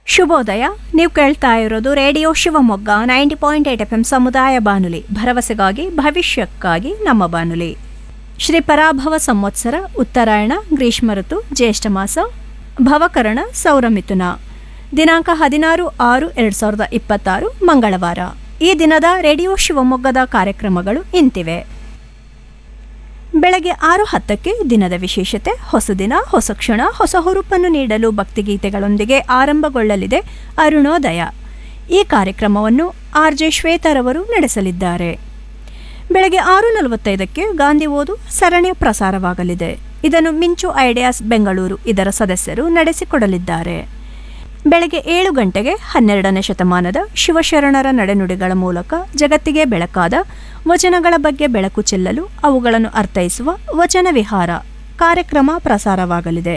ಶುಭೋದಯ ನೀವು ಕೇಳ್ತಾ ಇರೋದು radio Shivamogga ninety point eight F M ಸಮುದಾಯ ಬಾನುಲಿ ಭರವಸೆಗಾಗಿ ಭವಿಷ್ಯಕ್ಕಾಗಿ ನಮ್ಮ ಬಾನುಲಿ ಶ್ರೀ ಪರಾಭವ ಸಂವತ್ಸರ ಉತ್ತರಾಯಣ ಗ್ರೀಷ್ಮ ಋತು ಜ್ಯೇಷ್ಠ ಮಾಸ ಭವಕರಣ ಸೌರಮಿಥುನ ದಿನಾಂಕ ಹದಿನಾರು ಆರು ಎರಡು ಸಾವಿರದ ಇಪ್ಪತ್ತಾರು ಮಂಗಳವಾರ ಈ ದಿನದ ರೇಡಿಯೋ ಶಿವಮೊಗ್ಗದ ಕಾರ್ಯಕ್ರಮಗಳು ಇಂತಿವೆ ಬೆಳಗ್ಗೆ ಆರು ಹತ್ತಕ್ಕೆ ದಿನದ ವಿಶೇಷತೆ ಹೊಸ ದಿನ ಹೊಸ ಕ್ಷಣ ಹೊಸ ಹುರುಪನ್ನು ನೀಡಲು ಭಕ್ತಿಗೀತೆಗಳೊಂದಿಗೆ ಆರಂಭಗೊಳ್ಳಲಿದೆ ಅರುಣೋದಯ ಈ ಕಾರ್ಯಕ್ರಮವನ್ನು ಆರ್ ಜೆ ಶ್ವೇತರವರು ನಡೆಸಲಿದ್ದಾರೆ ಬೆಳಗ್ಗೆ ಆರು ನಲವತ್ತೈದಕ್ಕೆ ಗಾಂಧಿ ಓದು ಸರಣಿಯ ಪ್ರಸಾರವಾಗಲಿದೆ ಇದನ್ನು ಮಿಂಚು ಐಡಿಯಾಸ್ ಬೆಂಗಳೂರು ಇದರ ಸದಸ್ಯರು ನಡೆಸಿಕೊಡಲಿದ್ದಾರೆ ಬೆಳಗ್ಗೆ ಏಳು ಗಂಟೆಗೆ ಹನ್ನೆರಡನೇ ಶತಮಾನದ ಶಿವಶರಣರ ನಡೆನುಡಿಗಳ ಮೂಲಕ ಜಗತ್ತಿಗೆ ಬೆಳಕಾದ ವಚನಗಳ ಬಗ್ಗೆ ಬೆಳಕು ಚೆಲ್ಲಲು ಅವುಗಳನ್ನು ಅರ್ಥೈಸುವ ವಚನ ವಿಹಾರ ಕಾರ್ಯಕ್ರಮ ಪ್ರಸಾರವಾಗಲಿದೆ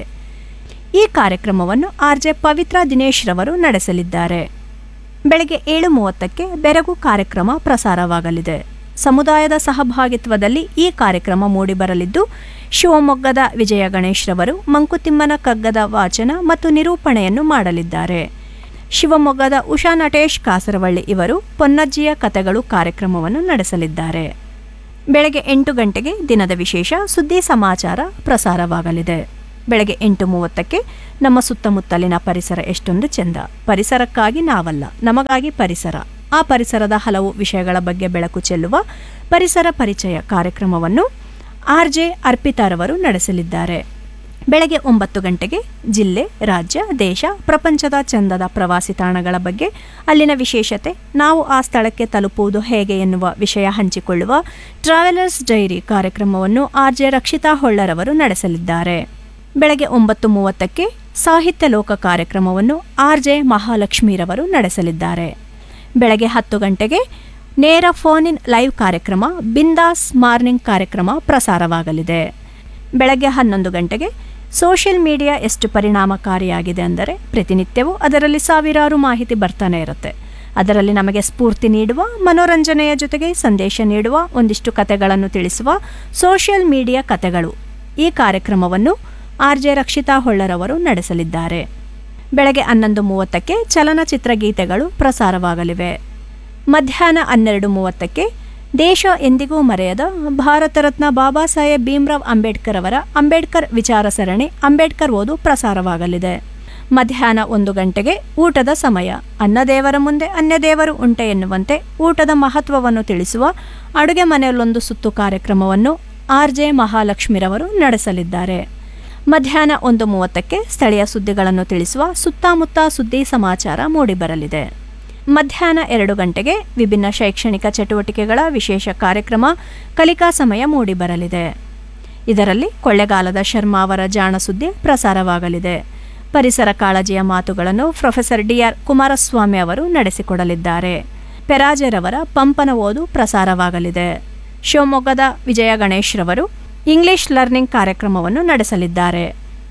ಈ ಕಾರ್ಯಕ್ರಮವನ್ನು ಆರ್ ಜೆ ಪವಿತ್ರ ದಿನೇಶ್ ರವರು ನಡೆಸಲಿದ್ದಾರೆ ಬೆಳಗ್ಗೆ ಏಳು ಮೂವತ್ತಕ್ಕೆ ಬೆರಗು ಕಾರ್ಯಕ್ರಮ ಪ್ರಸಾರವಾಗಲಿದೆ ಸಮುದಾಯದ ಸಹಭಾಗಿತ್ವದಲ್ಲಿ ಈ ಕಾರ್ಯಕ್ರಮ ಮೂಡಿಬರಲಿದ್ದು ಶಿವಮೊಗ್ಗದ ವಿಜಯ ಗಣೇಶ್ ರವರು ಮಂಕುತಿಮ್ಮನ ಕಗ್ಗದ ವಾಚನ ಮತ್ತು ನಿರೂಪಣೆಯನ್ನು ಮಾಡಲಿದ್ದಾರೆ ಶಿವಮೊಗ್ಗದ ಉಷಾ ನಟೇಶ್ ಕಾಸರವಳ್ಳಿ ಇವರು ಪೊನ್ನಜ್ಜಿಯ ಕಥೆಗಳು ಕಾರ್ಯಕ್ರಮವನ್ನು ನಡೆಸಲಿದ್ದಾರೆ ಬೆಳಗ್ಗೆ ಎಂಟು ಗಂಟೆಗೆ ದಿನದ ವಿಶೇಷ ಸುದ್ದಿ ಸಮಾಚಾರ ಪ್ರಸಾರವಾಗಲಿದೆ ಬೆಳಗ್ಗೆ ಎಂಟು ಮೂವತ್ತಕ್ಕೆ ನಮ್ಮ ಸುತ್ತಮುತ್ತಲಿನ ಪರಿಸರ ಎಷ್ಟೊಂದು ಚೆಂದ ಪರಿಸರಕ್ಕಾಗಿ ನಾವಲ್ಲ ನಮಗಾಗಿ ಪರಿಸರ ಆ ಪರಿಸರದ ಹಲವು ವಿಷಯಗಳ ಬಗ್ಗೆ ಬೆಳಕು ಚೆಲ್ಲುವ ಪರಿಸರ ಪರಿಚಯ ಕಾರ್ಯಕ್ರಮವನ್ನು ಆರ್ ಜೆ ಅರ್ಪಿತಾರವರು ನಡೆಸಲಿದ್ದಾರೆ ಬೆಳಗ್ಗೆ ಒಂಬತ್ತು ಗಂಟೆಗೆ ಜಿಲ್ಲೆ ರಾಜ್ಯ ದೇಶ ಪ್ರಪಂಚದ ಚಂದದ ಪ್ರವಾಸಿ ತಾಣಗಳ ಬಗ್ಗೆ ಅಲ್ಲಿನ ವಿಶೇಷತೆ ನಾವು ಆ ಸ್ಥಳಕ್ಕೆ ತಲುಪುವುದು ಹೇಗೆ ಎನ್ನುವ ವಿಷಯ ಹಂಚಿಕೊಳ್ಳುವ ಟ್ರಾವೆಲರ್ಸ್ ಡೈರಿ ಕಾರ್ಯಕ್ರಮವನ್ನು ಆರ್ ಜೆ ರಕ್ಷಿತಾ ಹೊಳ್ಳರವರು ನಡೆಸಲಿದ್ದಾರೆ ಬೆಳಗ್ಗೆ ಒಂಬತ್ತು ಮೂವತ್ತಕ್ಕೆ ಸಾಹಿತ್ಯ ಲೋಕ ಕಾರ್ಯಕ್ರಮವನ್ನು ಆರ್ ಜೆ ಮಹಾಲಕ್ಷ್ಮೀರವರು ನಡೆಸಲಿದ್ದಾರೆ ಬೆಳಗ್ಗೆ ಹತ್ತು ಗಂಟೆಗೆ ನೇರ ಫೋನ್ ಇನ್ ಲೈವ್ ಕಾರ್ಯಕ್ರಮ ಬಿಂದಾಸ್ ಮಾರ್ನಿಂಗ್ ಕಾರ್ಯಕ್ರಮ ಪ್ರಸಾರವಾಗಲಿದೆ ಬೆಳಗ್ಗೆ ಹನ್ನೊಂದು ಗಂಟೆಗೆ ಸೋಷಿಯಲ್ ಮೀಡಿಯಾ ಎಷ್ಟು ಪರಿಣಾಮಕಾರಿಯಾಗಿದೆ ಅಂದರೆ ಪ್ರತಿನಿತ್ಯವೂ ಅದರಲ್ಲಿ ಸಾವಿರಾರು ಮಾಹಿತಿ ಬರ್ತಾನೆ ಇರುತ್ತೆ ಅದರಲ್ಲಿ ನಮಗೆ ಸ್ಫೂರ್ತಿ ನೀಡುವ ಮನೋರಂಜನೆಯ ಜೊತೆಗೆ ಸಂದೇಶ ನೀಡುವ ಒಂದಿಷ್ಟು ಕತೆಗಳನ್ನು ತಿಳಿಸುವ ಸೋಷಿಯಲ್ ಮೀಡಿಯಾ ಕತೆಗಳು ಈ ಕಾರ್ಯಕ್ರಮವನ್ನು ಆರ್ ಜೆ ರಕ್ಷಿತಾ ಹೊಳ್ಳರವರು ನಡೆಸಲಿದ್ದಾರೆ ಬೆಳಗ್ಗೆ ಹನ್ನೊಂದು ಮೂವತ್ತಕ್ಕೆ ಚಲನಚಿತ್ರ ಗೀತೆಗಳು ಪ್ರಸಾರವಾಗಲಿವೆ ಮಧ್ಯಾಹ್ನ ಹನ್ನೆರಡು ಮೂವತ್ತಕ್ಕೆ ದೇಶ ಎಂದಿಗೂ ಮರೆಯದ ಭಾರತ ರತ್ನ ಬಾಬಾ ಸಾಹೇಬ್ ಭೀಮ್ರಾವ್ ಅಂಬೇಡ್ಕರ್ ಅವರ ಅಂಬೇಡ್ಕರ್ ವಿಚಾರ ಸರಣಿ ಅಂಬೇಡ್ಕರ್ ಓದು ಪ್ರಸಾರವಾಗಲಿದೆ ಮಧ್ಯಾಹ್ನ ಒಂದು ಗಂಟೆಗೆ ಊಟದ ಸಮಯ ಅನ್ನದೇವರ ಮುಂದೆ ಅನ್ಯದೇವರು ಉಂಟೆ ಎನ್ನುವಂತೆ ಊಟದ ಮಹತ್ವವನ್ನು ತಿಳಿಸುವ ಅಡುಗೆ ಮನೆಯಲ್ಲೊಂದು ಸುತ್ತು ಕಾರ್ಯಕ್ರಮವನ್ನು ಆರ್ ಜೆ ಮಹಾಲಕ್ಷ್ಮಿರವರು ನಡೆಸಲಿದ್ದಾರೆ ಮಧ್ಯಾಹ್ನ ಒಂದು ಮೂವತ್ತಕ್ಕೆ ಸ್ಥಳೀಯ ಸುದ್ದಿಗಳನ್ನು ತಿಳಿಸುವ ಸುತ್ತಮುತ್ತ ಸುದ್ದಿ ಸಮಾಚಾರ ಮೂಡಿಬರಲಿದೆ ಮಧ್ಯಾಹ್ನ ಎರಡು ಗಂಟೆಗೆ ವಿಭಿನ್ನ ಶೈಕ್ಷಣಿಕ ಚಟುವಟಿಕೆಗಳ ವಿಶೇಷ ಕಾರ್ಯಕ್ರಮ ಕಲಿಕಾ ಸಮಯ ಮೂಡಿಬರಲಿದೆ ಇದರಲ್ಲಿ ಕೊಳ್ಳೆಗಾಲದ ಶರ್ಮಾ ಅವರ ಜಾಣ ಸುದ್ದಿ ಪ್ರಸಾರವಾಗಲಿದೆ ಪರಿಸರ ಕಾಳಜಿಯ ಮಾತುಗಳನ್ನು ಪ್ರೊಫೆಸರ್ ಡಿ ಆರ್ ಕುಮಾರಸ್ವಾಮಿ ಅವರು ನಡೆಸಿಕೊಡಲಿದ್ದಾರೆ ಪೆರಾಜೆರವರ ಪಂಪನ ಓದು ಪ್ರಸಾರವಾಗಲಿದೆ ಶಿವಮೊಗ್ಗದ ವಿಜಯ ಗಣೇಶ್ ರವರು ಇಂಗ್ಲಿಷ್ ಲರ್ನಿಂಗ್ ಕಾರ್ಯಕ್ರಮವನ್ನು ನಡೆಸಲಿದ್ದಾರೆ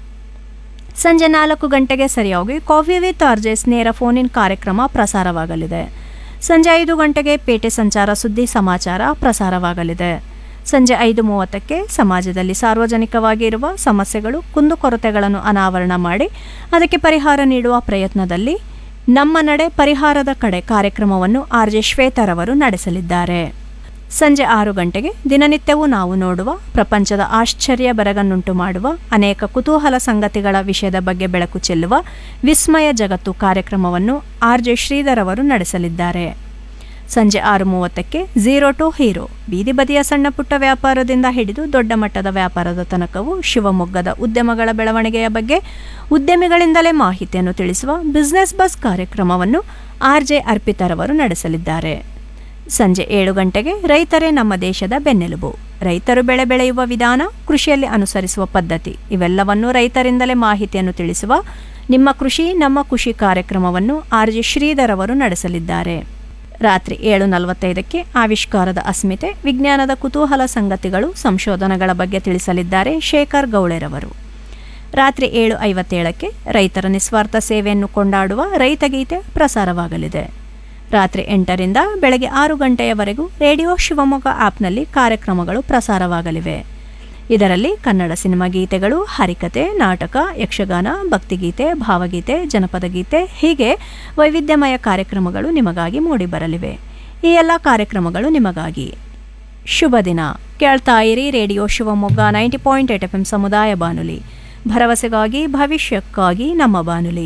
ಸಂಜೆ ನಾಲ್ಕು ಗಂಟೆಗೆ ಸರಿಯಾಗಿ ಕಾಫಿ ವಿತ್ ಆರ್ಜೆಸ್ ನೇರ ಫೋನ್ ಇನ್ ಕಾರ್ಯಕ್ರಮ ಪ್ರಸಾರವಾಗಲಿದೆ ಸಂಜೆ ಐದು ಗಂಟೆಗೆ ಪೇಟೆ ಸಂಚಾರ ಸುದ್ದಿ ಸಮಾಚಾರ ಪ್ರಸಾರವಾಗಲಿದೆ ಸಂಜೆ ಐದು ಮೂವತ್ತಕ್ಕೆ ಸಮಾಜದಲ್ಲಿ ಸಾರ್ವಜನಿಕವಾಗಿ ಇರುವ ಸಮಸ್ಯೆಗಳು ಕುಂದುಕೊರತೆಗಳನ್ನು ಅನಾವರಣ ಮಾಡಿ ಅದಕ್ಕೆ ಪರಿಹಾರ ನೀಡುವ ಪ್ರಯತ್ನದಲ್ಲಿ ನಮ್ಮ ನಡೆ ಪರಿಹಾರದ ಕಡೆ ಕಾರ್ಯಕ್ರಮವನ್ನು ಆರ್ ಜೆ ಶ್ವೇತರವರು ನಡೆಸಲಿದ್ದಾರೆ ಸಂಜೆ ಆರು ಗಂಟೆಗೆ ದಿನನಿತ್ಯವೂ ನಾವು ನೋಡುವ ಪ್ರಪಂಚದ ಆಶ್ಚರ್ಯ ಬೆರಗನ್ನುಂಟು ಮಾಡುವ ಅನೇಕ ಕುತೂಹಲ ಸಂಗತಿಗಳ ವಿಷಯದ ಬಗ್ಗೆ ಬೆಳಕು ಚೆಲ್ಲುವ ವಿಸ್ಮಯ ಜಗತ್ತು ಕಾರ್ಯಕ್ರಮವನ್ನು ಆರ್ ಜೆ ಶ್ರೀಧರ್ ಅವರು ನಡೆಸಲಿದ್ದಾರೆ ಸಂಜೆ ಆರು ಮೂವತ್ತಕ್ಕೆ ಝೀರೋ ಟು ಹೀರೋ ಬೀದಿ ಬದಿಯ ಸಣ್ಣ ಪುಟ್ಟ ವ್ಯಾಪಾರದಿಂದ ಹಿಡಿದು ದೊಡ್ಡ ಮಟ್ಟದ ವ್ಯಾಪಾರದ ತನಕವೂ ಶಿವಮೊಗ್ಗದ ಉದ್ಯಮಗಳ ಬೆಳವಣಿಗೆಯ ಬಗ್ಗೆ ಉದ್ಯಮಿಗಳಿಂದಲೇ ಮಾಹಿತಿಯನ್ನು ತಿಳಿಸುವ ಬಿಸ್ನೆಸ್ ಬಸ್ ಕಾರ್ಯಕ್ರಮವನ್ನು ಆರ್ ಜೆ ಅರ್ಪಿತರವರು ನಡೆಸಲಿದ್ದಾರೆ ಸಂಜೆ ಏಳು ಗಂಟೆಗೆ ರೈತರೇ ನಮ್ಮ ದೇಶದ ಬೆನ್ನೆಲುಬು ರೈತರು ಬೆಳೆ ಬೆಳೆಯುವ ವಿಧಾನ ಕೃಷಿಯಲ್ಲಿ ಅನುಸರಿಸುವ ಪದ್ಧತಿ ಇವೆಲ್ಲವನ್ನು ರೈತರಿಂದಲೇ ಮಾಹಿತಿಯನ್ನು ತಿಳಿಸುವ ನಿಮ್ಮ ಕೃಷಿ ನಮ್ಮ ಖುಷಿ ಕಾರ್ಯಕ್ರಮವನ್ನು ಆರ್ ಜಿ ಶ್ರೀಧರ್ ಅವರು ನಡೆಸಲಿದ್ದಾರೆ ರಾತ್ರಿ ಏಳು ನಲವತ್ತೈದಕ್ಕೆ ಆವಿಷ್ಕಾರದ ಅಸ್ಮಿತೆ ವಿಜ್ಞಾನದ ಕುತೂಹಲ ಸಂಗತಿಗಳು ಸಂಶೋಧನೆಗಳ ಬಗ್ಗೆ ತಿಳಿಸಲಿದ್ದಾರೆ ಶೇಖರ್ ಗೌಳೆರವರು ರಾತ್ರಿ ಏಳು ಐವತ್ತೇಳಕ್ಕೆ ರೈತರ ನಿಸ್ವಾರ್ಥ ಸೇವೆಯನ್ನು ಕೊಂಡಾಡುವ ರೈತಗೀತೆ ಪ್ರಸಾರವಾಗಲಿದೆ ರಾತ್ರಿ ಎಂಟರಿಂದ ಬೆಳಗ್ಗೆ ಆರು ಗಂಟೆಯವರೆಗೂ ರೇಡಿಯೋ ಶಿವಮೊಗ್ಗ ಆ್ಯಪ್ನಲ್ಲಿ ಕಾರ್ಯಕ್ರಮಗಳು ಪ್ರಸಾರವಾಗಲಿವೆ ಇದರಲ್ಲಿ ಕನ್ನಡ ಸಿನಿಮಾ ಗೀತೆಗಳು ಹರಿಕತೆ ನಾಟಕ ಯಕ್ಷಗಾನ ಭಕ್ತಿಗೀತೆ ಭಾವಗೀತೆ ಜನಪದ ಗೀತೆ ಹೀಗೆ ವೈವಿಧ್ಯಮಯ ಕಾರ್ಯಕ್ರಮಗಳು ನಿಮಗಾಗಿ ಮೂಡಿಬರಲಿವೆ ಈ ಎಲ್ಲ ಕಾರ್ಯಕ್ರಮಗಳು ನಿಮಗಾಗಿ ಶುಭ ದಿನ ಕೇಳ್ತಾ ಇರಿ radio Shivamogga ninety point eight F M ಸಮುದಾಯ ಬಾನುಲಿ ಭರವಸೆಗಾಗಿ ಭವಿಷ್ಯಕ್ಕಾಗಿ ನಮ್ಮ ಬಾನುಲಿ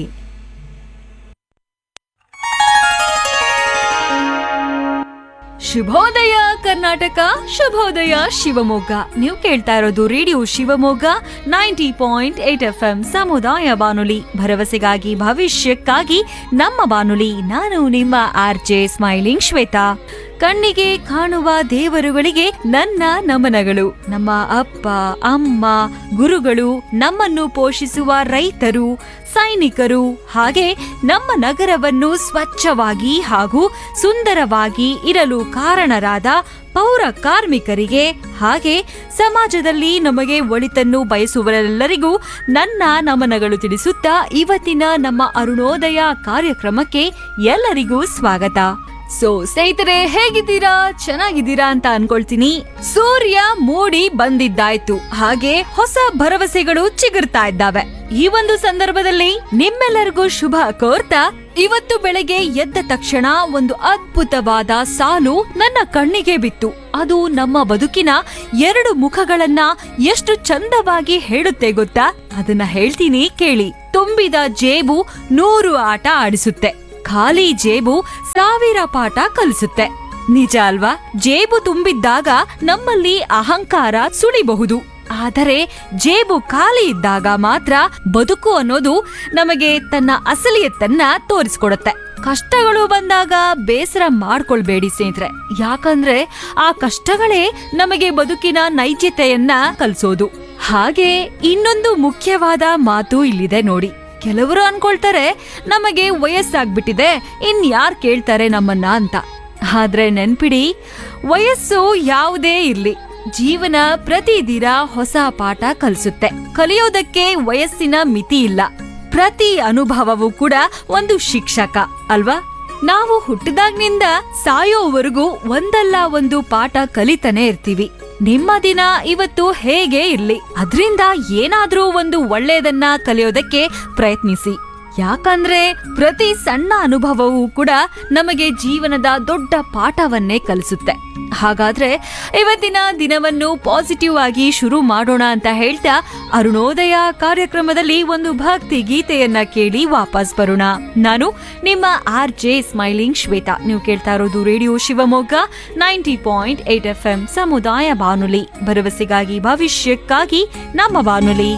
ಶುಭೋದಯ ಕರ್ನಾಟಕ ಶುಭೋದಯ ಶಿವಮೊಗ್ಗ ನೀವು ಕೇಳ್ತಾ ಇರೋದು radio Shivamogga ninety point eight F M ಸಮುದಾಯ ಬಾನುಲಿ ಭರವಸೆಗಾಗಿ ಭವಿಷ್ಯಕ್ಕಾಗಿ ನಮ್ಮ ಬಾನುಲಿ ನಾನು ನಿಮ್ಮ ಆರ್ ಜೆ ಸ್ಮೈಲಿಂಗ್ ಶ್ವೇತಾ ಕಣ್ಣಿಗೆ ಕಾಣುವ ದೇವರುಗಳಿಗೆ ನನ್ನ ನಮನಗಳು ನಮ್ಮ ಅಪ್ಪ ಅಮ್ಮ ಗುರುಗಳು ನಮ್ಮನ್ನು ಪೋಷಿಸುವ ರೈತರು ಸೈನಿಕರು ಹಾಗೆ ನಮ್ಮ ನಗರವನ್ನು ಸ್ವಚ್ಛವಾಗಿ ಹಾಗೂ ಸುಂದರವಾಗಿ ಇರಲು ಕಾರಣರಾದ ಪೌರ ಕಾರ್ಮಿಕರಿಗೆ ಹಾಗೆ ಸಮಾಜದಲ್ಲಿ ನಮಗೆ ಒಳಿತನ್ನು ಬಯಸುವರೆಲ್ಲರಿಗೂ ನನ್ನ ನಮನಗಳು ತಿಳಿಸುತ್ತಾ ಇವತ್ತಿನ ನಮ್ಮ ಅರುಣೋದಯ ಕಾರ್ಯಕ್ರಮಕ್ಕೆ ಎಲ್ಲರಿಗೂ ಸ್ವಾಗತ ಸೊ ಸ್ನೇಹಿತರೆ ಹೇಗಿದ್ದೀರಾ ಚೆನ್ನಾಗಿದ್ದೀರಾ ಅಂತ ಅನ್ಕೊಳ್ತೀನಿ ಸೂರ್ಯ ಮೂಡಿ ಬಂದಿದ್ದಾಯ್ತು ಹಾಗೆ ಹೊಸ ಭರವಸೆಗಳು ಚಿಗುರ್ತಾ ಇದ್ದಾವೆ ಈ ಒಂದು ಸಂದರ್ಭದಲ್ಲಿ ನಿಮ್ಮೆಲ್ಲರಿಗೂ ಶುಭ ಕೋರ್ತಾ ಇವತ್ತು ಬೆಳಗ್ಗೆ ಎದ್ದ ತಕ್ಷಣ ಒಂದು ಅದ್ಭುತವಾದ ಸಾಲು ನನ್ನ ಕಣ್ಣಿಗೆ ಬಿತ್ತು ಅದು ನಮ್ಮ ಬದುಕಿನ ಎರಡು ಮುಖಗಳನ್ನ ಎಷ್ಟು ಚಂದವಾಗಿ ಹೇಳುತ್ತೆ ಗೊತ್ತಾ ಅದನ್ನ ಹೇಳ್ತೀನಿ ಕೇಳಿ ತುಂಬಿದ ಜೇಬು ನೂರು ಆಟ ಆಡಿಸುತ್ತೆ ಖಾಲಿ ಜೇಬು ಸಾವಿರ ಪಾಠ ಕಲಿಸುತ್ತೆ ನಿಜ ಅಲ್ವಾ ಜೇಬು ತುಂಬಿದ್ದಾಗ ನಮ್ಮಲ್ಲಿ ಅಹಂಕಾರ ಸುಳಿಬಹುದು ಆದರೆ ಜೇಬು ಖಾಲಿ ಇದ್ದಾಗ ಮಾತ್ರ ಬದುಕು ಅನ್ನೋದು ನಮಗೆ ತನ್ನ ಅಸಲಿಯತ್ತನ್ನ ತೋರಿಸ್ಕೊಡುತ್ತೆ ಕಷ್ಟಗಳು ಬಂದಾಗ ಬೇಸರ ಮಾಡ್ಕೊಳ್ಬೇಡಿ ಸ್ನೇಹಿತರೆ ಯಾಕಂದ್ರೆ ಆ ಕಷ್ಟಗಳೇ ನಮಗೆ ಬದುಕಿನ ನೈಜತೆಯನ್ನ ಕಲಿಸೋದು ಹಾಗೆ ಇನ್ನೊಂದು ಮುಖ್ಯವಾದ ಮಾತು ಇಲ್ಲಿದೆ ನೋಡಿ ಕೆಲವರು ಅನ್ಕೊಳ್ತಾರೆ ನಮಗೆ ವಯಸ್ಸಾಗ್ಬಿಟ್ಟಿದೆ ಇನ್ ಯಾರ್ ಕೇಳ್ತಾರೆ ನಮ್ಮನ್ನ ಅಂತ ಆದ್ರೆ ನೆನ್ಪಿಡಿ ವಯಸ್ಸು ಯಾವುದೇ ಇರ್ಲಿ ಜೀವನ ಪ್ರತಿದಿನ ಹೊಸ ಪಾಠ ಕಲಿಸುತ್ತೆ ಕಲಿಯೋದಕ್ಕೆ ವಯಸ್ಸಿನ ಮಿತಿ ಇಲ್ಲ ಪ್ರತಿ ಅನುಭವವೂ ಕೂಡ ಒಂದು ಶಿಕ್ಷಕ ಅಲ್ವಾ ನಾವು ಹುಟ್ಟಿದಾಗ್ನಿಂದ ಸಾಯೋವರೆಗೂ ಒಂದಲ್ಲ ಒಂದು ಪಾಠ ಕಲಿತಾನೆ ಇರ್ತೀವಿ ನಿಮ್ಮ ದಿನ ಇವತ್ತು ಹೇಗೆ ಇರ್ಲಿ ಅದ್ರಿಂದ ಏನಾದ್ರೂ ಒಂದು ಒಳ್ಳೆಯದನ್ನ ಕಲಿಯೋದಕ್ಕೆ ಪ್ರಯತ್ನಿಸಿ ಯಾಕಂದ್ರೆ ಪ್ರತಿ ಸಣ್ಣ ಅನುಭವವೂ ಕೂಡ ನಮಗೆ ಜೀವನದ ದೊಡ್ಡ ಪಾಠವನ್ನೇ ಕಲಿಸುತ್ತೆ ಹಾಗಾದ್ರೆ ಇವತ್ತಿನ ದಿನವನ್ನು ಪಾಸಿಟಿವ್ ಆಗಿ ಶುರು ಮಾಡೋಣ ಅಂತ ಹೇಳ್ತಾ ಅರುಣೋದಯ ಕಾರ್ಯಕ್ರಮದಲ್ಲಿ ಒಂದು ಭಕ್ತಿ ಗೀತೆಯನ್ನ ಕೇಳಿ ವಾಪಸ್ ಬರೋಣ ನಾನು ನಿಮ್ಮ ಆರ್ ಜೆ ಸ್ಮೈಲಿಂಗ್ ಶ್ವೇತಾ ನೀವು ಕೇಳ್ತಾ ಇರೋದು radio Shivamogga ninety point eight F M ಸಮುದಾಯ ಬಾನುಲಿ ಭರವಸೆಗಾಗಿ ಭವಿಷ್ಯಕ್ಕಾಗಿ ನಮ್ಮ ಬಾನುಲಿ